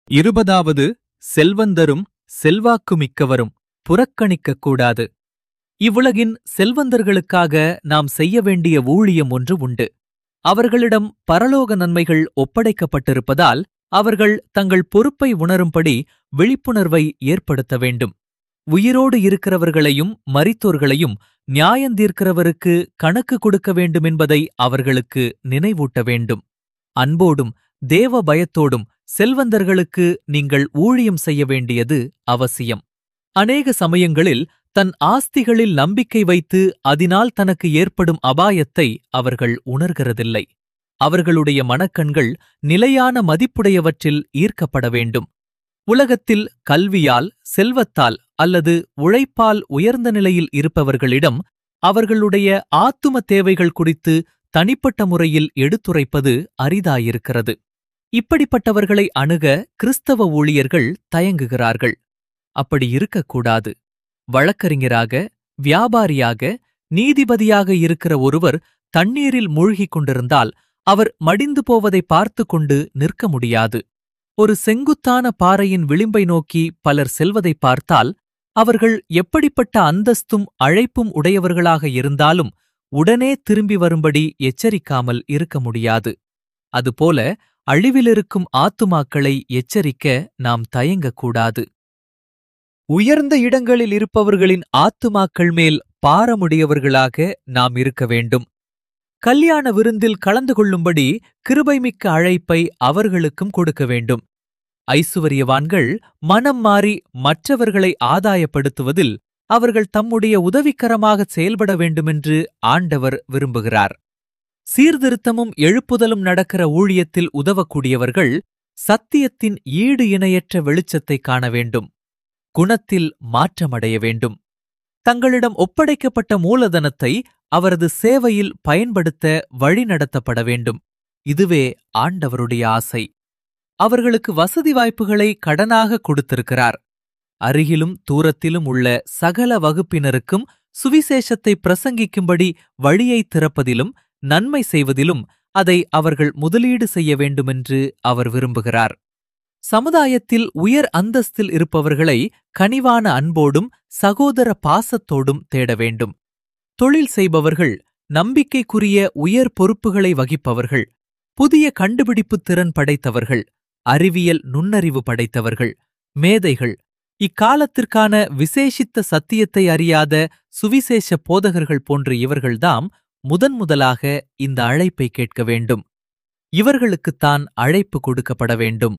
இருபதாவது செல்வந்தரும் செல்வாக்குமிக்கவரும் புறக்கணிக்கக் கூடாது இவ்வுலகின் செல்வந்தர்களுக்காக நாம் செய்ய வேண்டிய ஊழியம் ஒன்று உண்டு அவர்களிடம் பரலோக நன்மைகள் ஒப்படைக்கப்பட்டிருப்பதால் அவர்கள் தங்கள் பொறுப்பை உணரும்படி விழிப்புணர்வை ஏற்படுத்த வேண்டும் உயிரோடு இருக்கிறவர்களையும் மரித்தோர்களையும் நியாயந்தீர்க்கிறவருக்கு கணக்கு கொடுக்க வேண்டுமென்பதை அவர்களுக்கு நினைவூட்ட வேண்டும் அன்போடும் தேவ பயத்தோடும் செல்வந்தர்களுக்கு நீங்கள் ஊழியம் செய்ய வேண்டியது அவசியம் அநேக சமயங்களில் தன் ஆஸ்திகளில் நம்பிக்கை வைத்து அதனால் தனக்கு ஏற்படும் அபாயத்தை அவர்கள் உணர்கிறதில்லை அவர்களுடைய மனக்கண்கள் நிலையான மதிப்புடையவற்றில் ஈர்க்கப்பட வேண்டும் உலகத்தில் கல்வியால் செல்வத்தால் அல்லது உழைப்பால் உயர்ந்த நிலையில் இருப்பவர்களிடம் அவர்களுடைய ஆத்தும தேவைகள் குறித்து தனிப்பட்ட முறையில் எடுத்துரைப்பது அரிதாயிருக்கிறது இப்படிப்பட்டவர்களை அணுக கிறிஸ்தவ ஊழியர்கள் தயங்குகிறார்கள் அப்படி இருக்கக்கூடாது வழக்கறிஞராக வியாபாரியாக நீதிபதியாக இருக்கிற ஒருவர் தண்ணீரில் மூழ்கிக் கொண்டிருந்தால் அவர் மடிந்து போவதை பார்த்து கொண்டு நிற்க முடியாது ஒரு செங்குத்தான பாறையின் விளிம்பை நோக்கி பலர் செல்வதை பார்த்தால் அவர்கள் எப்படிப்பட்ட அந்தஸ்தும் அழைப்பும் உடையவர்களாக இருந்தாலும் உடனே திரும்பி வரும்படி எச்சரிக்காமல் இருக்க முடியாது அதுபோல அழிவிலிருக்கும் ஆத்துமாக்களை எச்சரிக்க நாம் தயங்கக்கூடாது உயர்ந்த இடங்களில் இருப்பவர்களின் ஆத்துமாக்கள் மேல் பாரமுடையவர்களாக நாம் இருக்க வேண்டும் கல்யாண விருந்தில் கலந்து கொள்ளும்படி கிருபைமிக்க அழைப்பை அவர்களுக்கும் கொடுக்க வேண்டும் ஐசுவரியவான்கள் மனம் மாறி மற்றவர்களை ஆதாயப்படுத்துவதில் அவர்கள் தம்முடைய உதவிக்கரமாக செயல்பட வேண்டுமென்று ஆண்டவர் விரும்புகிறார் சீர்திருத்தமும் எழுப்புதலும் நடக்கிற ஊழியத்தில் உதவக்கூடியவர்கள் சத்தியத்தின் ஈடு இணையற்ற வெளிச்சத்தை காண வேண்டும் குணத்தில் மாற்றமடைய வேண்டும் தங்களிடம் ஒப்படைக்கப்பட்ட மூலதனத்தை அவரது சேவையில் பயன்படுத்த வழிநடத்தப்பட வேண்டும் இதுவே ஆண்டவருடைய ஆசை அவர்களுக்கு வசதி வாய்ப்புகளை கடனாக கொடுத்திருக்கிறார் அருகிலும் தூரத்திலும் உள்ள சகல வகுப்பினருக்கும் சுவிசேஷத்தை பிரசங்கிக்கும்படி வழியை திறப்பதிலும் நன்மை செய்வதிலும் அதை அவர்கள் முதலீடு செய்ய வேண்டுமென்று அவர் விரும்புகிறார் சமுதாயத்தில் உயர் அந்தஸ்தில் இருப்பவர்களை கனிவான அன்போடும் சகோதர பாசத்தோடும் தேட வேண்டும் தொழில் செய்பவர்கள் நம்பிக்கைக்குரிய உயர் பொறுப்புகளை வகிப்பவர்கள் புதிய கண்டுபிடிப்பு திறன் படைத்தவர்கள் அறிவியல் நுண்ணறிவு படைத்தவர்கள் மேதைகள் இக்காலத்திற்கான விசேஷித்த சத்தியத்தை அறியாத சுவிசேஷ போதகர்கள் போன்ற இவர்கள்தாம் முதன் முதலாக இந்த அழைப்பை கேட்க வேண்டும் இவர்களுக்குத்தான் அழைப்பு கொடுக்கப்பட வேண்டும்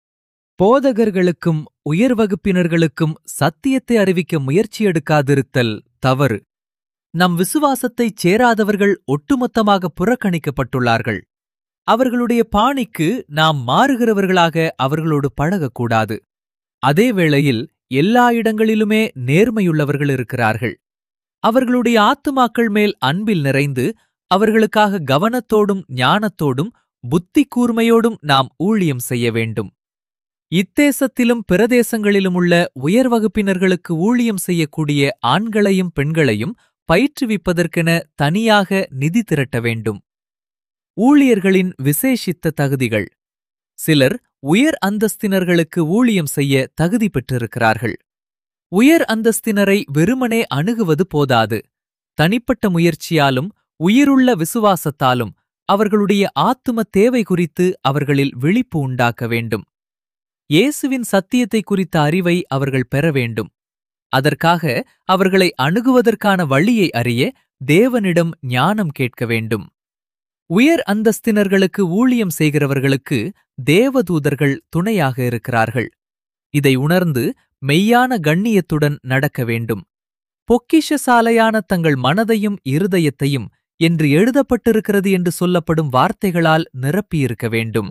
போதகர்களுக்கும் உயர் வகுப்பினர்களுக்கும் சத்தியத்தை அறிவிக்க முயற்சி எடுக்காதிருத்தல் தவறு நம் விசுவாசத்தைச் சேராதவர்கள் ஒட்டுமொத்தமாக புறக்கணிக்கப்பட்டுள்ளார்கள் அவர்களுடைய பாணிக்கு நாம் மாறுகிறவர்களாக அவர்களோடு பழகக்கூடாது அதே வேளையில் எல்லா இடங்களிலுமே நேர்மையுள்ளவர்கள் இருக்கிறார்கள் அவர்களுடைய ஆத்துமாக்கள் மேல் அன்பில் நிறைந்து அவர்களுக்காக கவனத்தோடும் ஞானத்தோடும் புத்தி கூர்மையோடும் நாம் ஊழியம் செய்ய வேண்டும் இத்தேசத்திலும் பிரதேசங்களிலும் உள்ள உயர் வகுப்பினர்களுக்கு ஊழியம் செய்யக்கூடிய ஆண்களையும் பெண்களையும் பயிற்றுவிப்பதற்கென தனியாக நிதி திரட்ட வேண்டும் ஊழியர்களின் விசேஷித்த தகுதிகள் சிலர் உயர் அந்தஸ்தினர்களுக்கு ஊழியம் செய்ய தகுதி பெற்றிருக்கிறார்கள் உயர் அந்தஸ்தினரை வெறுமனே அணுகுவது போதாது தனிப்பட்ட முயற்சியாலும் உயிருள்ள விசுவாசத்தாலும் அவர்களுடைய ஆத்தும தேவை குறித்து அவர்களில் விழிப்பு உண்டாக்க வேண்டும் இயேசுவின் சத்தியத்தை குறித்த அறிவை அவர்கள் பெற வேண்டும் அதற்காக அவர்களை அணுகுவதற்கான வழியை அறிய தேவனிடம் ஞானம் கேட்க வேண்டும் உயர் அந்தஸ்தினர்களுக்கு ஊழியம் செய்கிறவர்களுக்கு தேவதூதர்கள் துணையாக இருக்கிறார்கள் இதை உணர்ந்து மெய்யான கண்ணியத்துடன் நடக்க வேண்டும் பொக்கிஷசாலையான தங்கள் மனதையும் இருதயத்தையும் என்று எழுதப்பட்டிருக்கிறது என்று சொல்லப்படும் வார்த்தைகளால் நிரப்பியிருக்க வேண்டும்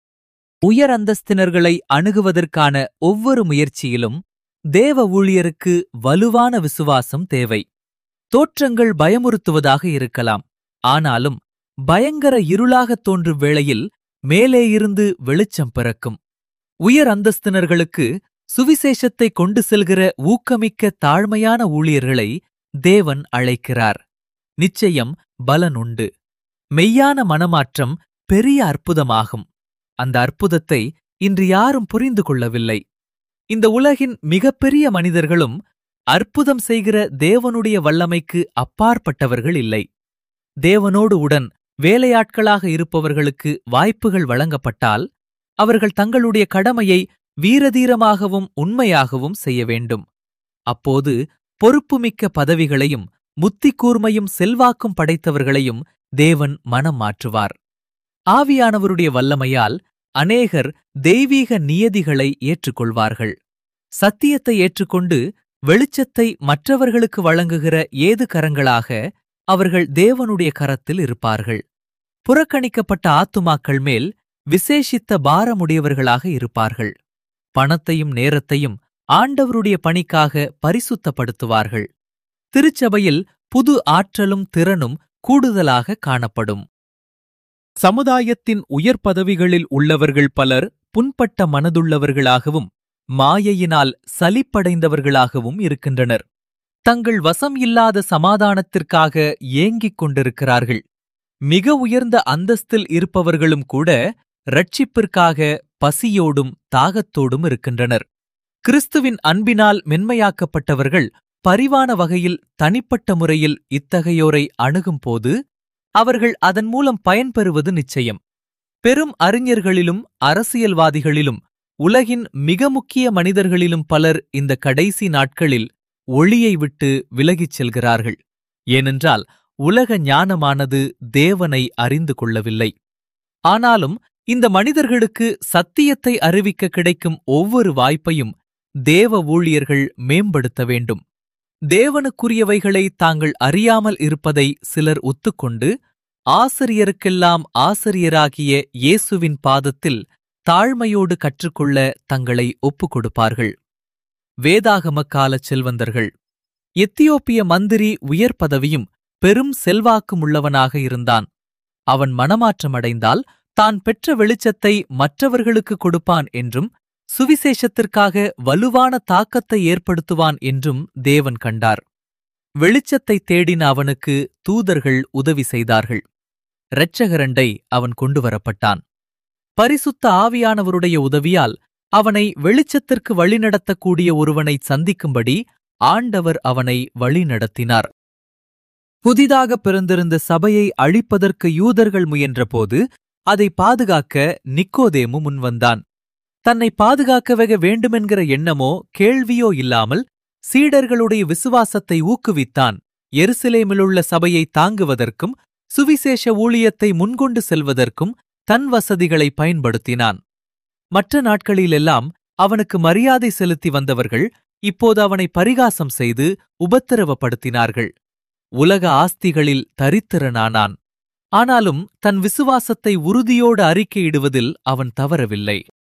உயர் அந்தஸ்தினர்களை அணுகுவதற்கான ஒவ்வொரு முயற்சியிலும் தேவ ஊழியருக்கு வலுவான விசுவாசம் தேவை தோற்றங்கள் பயமுறுத்துவதாக இருக்கலாம் ஆனாலும் பயங்கர இருளாகத் தோன்றும் வேளையில் மேலே இருந்து வெளிச்சம் பிறக்கும் உயர் அந்தஸ்தினர்களுக்கு சுவிசேஷத்தை கொண்டு செல்கிற ஊக்கமிக்க தாழ்மையான ஊழியர்களை தேவன் அழைக்கிறார் நிச்சயம் பலனுண்டு மெய்யான மனமாற்றம் பெரிய அற்புதமாகும் அந்த அற்புதத்தை இன்று யாரும் புரிந்து கொள்ளவில்லை இந்த உலகின் மிகப்பெரிய மனிதர்களும் அற்புதம் செய்கிற தேவனுடைய வல்லமைக்கு அப்பாற்பட்டவர்கள் இல்லை தேவனோடு உடன் வேலையாட்களாக இருப்பவர்களுக்கு வாய்ப்புகள் வழங்கப்பட்டால் அவர்கள் தங்களுடைய கடமையை வீரதீரமாகவும் உண்மையாகவும் செய்ய வேண்டும் அப்போது பொறுப்புமிக்க பதவிகளையும் புத்தி கூர்மையும் செல்வாக்கும் படைத்தவர்களையும் தேவன் மனம் மாற்றுவார் ஆவியானவருடைய வல்லமையால் அநேகர் தெய்வீக நியதிகளை ஏற்றுக்கொள்வார்கள் சத்தியத்தை ஏற்றுக்கொண்டு வெளிச்சத்தை மற்றவர்களுக்கு வழங்குகிற ஏது கரங்களாக அவர்கள் தேவனுடைய கரத்தில் இருப்பார்கள் புறக்கணிக்கப்பட்ட ஆத்துமாக்கள் மேல் விசேஷித்த பாரமுடையவர்களாக இருப்பார்கள் பணத்தையும் நேரத்தையும் ஆண்டவருடைய பணிக்காக பரிசுத்தப்படுத்துவார்கள் திருச்சபையில் புது ஆற்றலும் திறனும் கூடுதலாக காணப்படும் சமுதாயத்தின் உயர் பதவிகளில் உள்ளவர்கள் பலர் புண்பட்ட மனதுள்ளவர்களாகவும் மாயையினால் சலிப்படைந்தவர்களாகவும் இருக்கின்றனர் தங்கள் வசம் இல்லாத சமாதானத்திற்காக ஏங்கிக் கொண்டிருக்கிறார்கள் மிக உயர்ந்த அந்தஸ்தில் இருப்பவர்களும் கூட ரட்சிப்பிற்காக பசியோடும் தாகத்தோடும் இருக்கின்றனர் கிறிஸ்துவின் அன்பினால் மென்மையாக்கப்பட்டவர்கள் பரிவான வகையில் தனிப்பட்ட முறையில் இத்தகையோரை அணுகும்போது அவர்கள் அதன் மூலம் பயன்பெறுவது நிச்சயம் பெரும் அறிஞர்களிலும் அரசியல்வாதிகளிலும் உலகின் மிக முக்கிய மனிதர்களிலும் பலர் இந்த கடைசி நாட்களில் ஒளியை விட்டு விலகிச் செல்கிறார்கள் ஏனென்றால் உலக ஞானமானது தேவனை அறிந்து கொள்ளவில்லை ஆனாலும் இந்த மனிதர்களுக்கு சத்தியத்தை அறிவிக்க கிடைக்கும் ஒவ்வொரு வாய்ப்பையும் தேவ ஊழியர்கள் மேம்படுத்த வேண்டும் தேவனுக்குரியவைகளை தாங்கள் அறியாமல் இருப்பதை சிலர் ஒத்துக்கொண்டு ஆசிரியருக்கெல்லாம் ஆசிரியராகிய இயேசுவின் பாதத்தில் தாழ்மையோடு கற்றுக்கொள்ள தங்களை ஒப்புக் கொடுப்பார்கள் வேதாகம கால செல்வந்தர்கள் எத்தியோப்பிய மந்திரி உயர் பதவியும் பெரும் செல்வாக்கும் உள்ளவனாக இருந்தான் அவன் மனமாற்றமடைந்தால் தான் பெற்ற வெளிச்சத்தை மற்றவர்களுக்கு கொடுப்பான் என்றும் சுவிசேஷத்திற்காக வலுவான தாக்கத்தை ஏற்படுத்துவான் என்றும் தேவன் கண்டார் வெளிச்சத்தை தேடின அவனுக்கு தூதர்கள் உதவி செய்தார்கள் இரட்சகரண்டை அவன் கொண்டு வரப்பட்டான் பரிசுத்த ஆவியானவருடைய உதவியால் அவனை வெளிச்சத்திற்கு வழிநடத்தக்கூடிய ஒருவனை சந்திக்கும்படி ஆண்டவர் அவனை வழிநடத்தினார் புதிதாக பிறந்திருந்த சபையை அழிப்பதற்கு யூதர்கள் முயன்றபோது அதை பாதுகாக்க நிக்கோதேமு முன்வந்தான் தன்னை பாதுகாக்க வேண்டுமென்கிற எண்ணமோ கேள்வியோ இல்லாமல் சீடர்களுடைய விசுவாசத்தை ஊக்குவித்தான் எருசலேமிலுள்ள சபையை தாங்குவதற்கும் சுவிசேஷ ஊழியத்தை முன்கொண்டு செல்வதற்கும் தன் வசதிகளை பயன்படுத்தினான் மற்ற நாட்களிலெல்லாம் அவனுக்கு மரியாதை செலுத்தி வந்தவர்கள் இப்போது அவனை பரிகாசம் செய்து உபத்திரவப்படுத்தினார்கள் உலக ஆஸ்திகளில் தரித்திரனானான் ஆனாலும் தன் விசுவாசத்தை உறுதியோடு அறிக்கையிடுவதில் அவன் தவறவில்லை